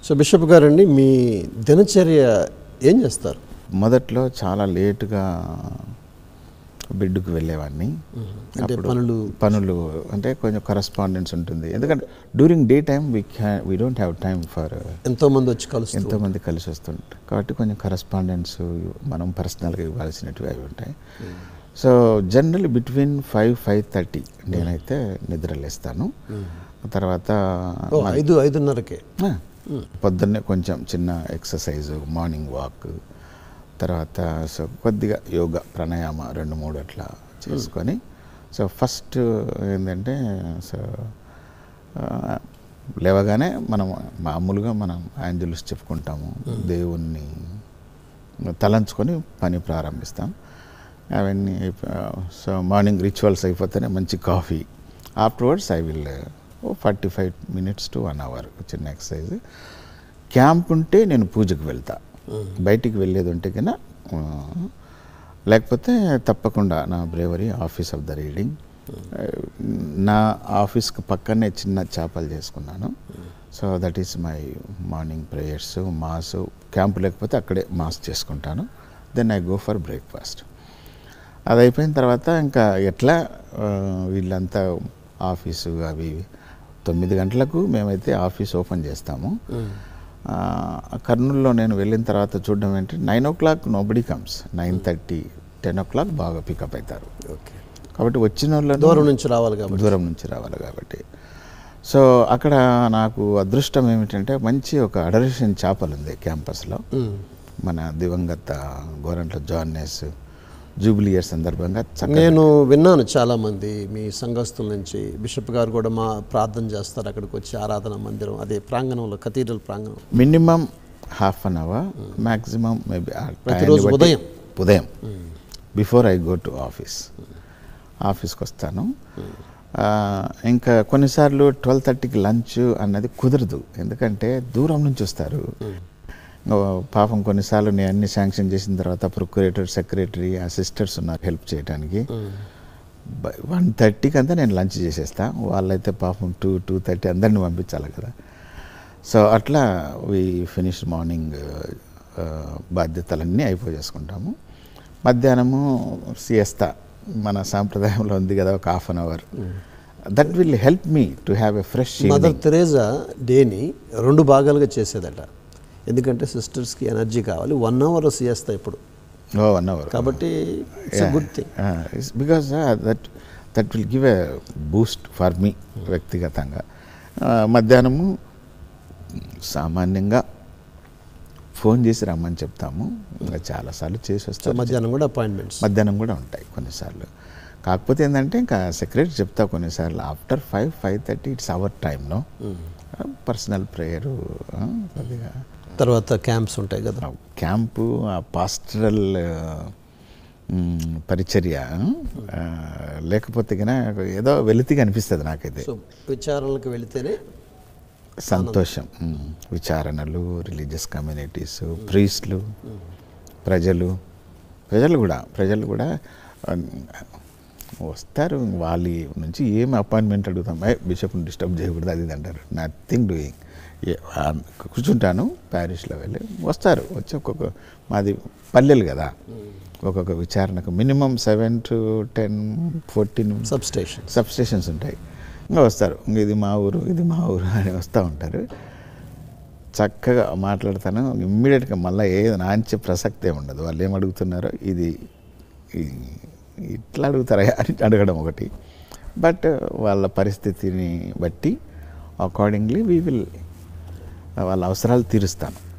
So bishop గారండి మీ దినచర్య ఏం చేస్తారు మొదట్లో చాలా లేటుగా బిడ్డుకు వెళ్ళేవాడిని అంటే అప్పుడు పనులు పనులు అంటే కొంచెం కరస్పాండెన్స్ ఉంటుంది ఎందుకంటే during day time we can we don't have time for ఎంతో మంది వచ్చి కలుస్తారు ఎంతోమంది కలిసి వస్తుంటారు కాబట్టి కొంచెం కరస్పాండెన్స్ మనం పర్సనల్గా ఇవ్వాల్సినవి అవి ఉంటాయి so general between five five thirty నేనైతే నిద్రలేస్తాను తర్వాత ఓ ఐదు ఐదున్నరకే ఆ, పొద్దున్నే కొంచెం చిన్న ఎక్సర్సైజ్ మార్నింగ్ వాక్ తర్వాత సో కొద్దిగా యోగా ప్రాణాయామ రెండు మూడు అట్లా చేసుకొని సో ఫస్ట్ ఏంటంటే సో ఆ, లేవగానే మనం మామూలుగా మనం యాంజల్స్ చెప్పుకుంటాము దేవుణ్ణి తలంచుకొని పని ప్రారంభిస్తాం అవన్నీ సో మార్నింగ్ రిచువల్స్ అయిపోతేనే మంచి coffee afterwards I will forty five minutes to one hour చిన్న ఎక్సర్సైజ్ క్యాంప్ ఉంటే నేను పూజకు వెళ్తా బయటికి వెళ్ళేది ఉంటే కన్నా ఆ, లేకపోతే తప్పకుండా నా breviary office of the reading నా ఆఫీస్కి పక్కనే చిన్న చేపలు చేసుకున్నాను so that is my morning prayers mass camp లేకపోతే అక్కడే మాస్ చేసుకుంటాను then I go for breakfast అది అయిపోయిన తర్వాత ఇంకా ఎట్లా ఆ, వీళ్ళంతా ఆఫీసు అవి ఇవి. తొమ్మిది గంటలకు మేమైతే ఆఫీస్ ఓపెన్ చేస్తాము ఆ, కర్నూలులో నేను వెళ్ళిన తర్వాత చూడడం ఏంటంటే nine o'clock nobody comes nine thirty ten o'clock బాగా పికప్ అవుతారు ఓకే కాబట్టి వచ్చిన వాళ్ళను దూరం నుంచి రావాలి కాబట్టి దూరం నుంచి రావాలి కాబట్టి సో అక్కడ నాకు అదృష్టం ఏమిటంటే మంచి ఒక అడరేషన్ చేపలు ఉంది క్యాంపస్లో మ్మ్. మన దివంగత గోరంట్ల జాన్నెస్ జూబిలీ ఇయర్ సందర్భంగా చక్కగా నేను విన్నాను చాలా మంది మీ సంఘస్థుల నుంచి బిషప్ గారు కూడా మా ప్రార్థన చేస్తారు అక్కడికి వచ్చి ఆరాధన మందిరం అదే ప్రాంగణంలో కథీడ్రల్ ప్రాంగణం minimum half an hour maximum maybe ప్రతిరోజు ఉదయం? ఉదయం before I go to office ఆఫీస్కి వస్తాను ఆ, ఇంకా కొన్నిసార్లు ట్వెల్వ్ థర్టీకి లంచ్ అన్నది కుదరదు ఎందుకంటే దూరం నుంచి వస్తారు ఇంకా పాపం కొన్నిసార్లు నేను అన్ని శాంక్షన్ చేసిన తర్వాత ప్రొక్యురేటర్ సెక్రటరీ ఆ సిస్టర్స్ ఉన్నారు హెల్ప్ చేయడానికి వన్ థర్టీకి అంతా నేను లంచ్ చేసేస్తా వాళ్ళైతే పాపం టూ టూ థర్టీ అందరిని పంపించాలి కదా సో అట్లా వి ఫినిష్ మార్నింగ్ బాధ్యతలన్నీ అయిపోయి చేసుకుంటాము మధ్యాహ్నము సిఎస్తా మన సాంప్రదాయంలో ఉంది కదా ఒక half an hour that will help me to have a fresh Mother Teresa డేని రెండు భాగాలుగా చేసేదట ఎందుకంటే సిస్టర్స్కి ఎనర్జీ కావాలి వన్ అవర్ చేస్తా ఇప్పుడు ఓ వన్ అవర్ కాబట్టి it's good thing because that that will give a boost for me వ్యక్తిగతంగా Uh, మధ్యాహ్నము సామాన్యంగా ఫోన్ చేసి రమ్మని చెప్తాము ఇంకా చాలాసార్లు చేసి సో వస్తాం మధ్యాహ్నం కూడా అపాయింట్మెంట్స్ మధ్యాహ్నం కూడా ఉంటాయి కొన్నిసార్లు కాకపోతే ఏంటంటే ఇంకా సెక్రటరీ చెప్తా కొన్నిసార్లు after five five thirty it's our టైంలో పర్సనల్ ప్రేయరు కొద్దిగా తర్వాత క్యాంప్స్ ఉంటాయి కదా ఆ క్యాంపు ఆ పాస్టరల్ పరిచర్య ఆ, లేకపోతే కన్నా ఏదో వెలితిగా అనిపిస్తుంది నాకైతే సో విచారణలకు వెళితేనే సంతోషం మ్, విచారణలు రిలీజియస్ కమ్యూనిటీస్ ప్రీస్ట్లు ప్రజలు ప్రజలు కూడా ప్రజలు కూడా ఆ, వస్తారు వాళ్ళ నుంచి ఏం అపాయింట్మెంట్ అడుగుతాం ఏ బిషప్ని డిస్టర్బ్ చేయకూడదు అది ఇది అంటారు నథింగ్ డూయింగ్ కూర్చుంటాను ప్యారిస్లో వెళ్ళి వస్తారు వచ్చి ఒక్కొక్క మాది పల్లెలు కదా ఒక్కొక్క విచారణకు minimum seven to ten fourteen sub station sub stations ఉంటాయి ఇంకా వస్తారు ఇంక ఇది మా ఊరు ఇది మా ఊరు అని వస్తూ ఉంటారు చక్కగా మాట్లాడతాను ఇమ్మీడియట్గా మళ్ళీ ఏది నాంచే ప్రసక్తే ఉండదు వాళ్ళు ఏం అడుగుతున్నారో ఇది ఈ- ఇట్లా అడుగుతారా అని అడగడం ఒకటి బట్ వాళ్ళ పరిస్థితిని బట్టి అకార్డింగ్లీ వీ విల్ వాళ్ళ అవసరాలు తీరుస్తాను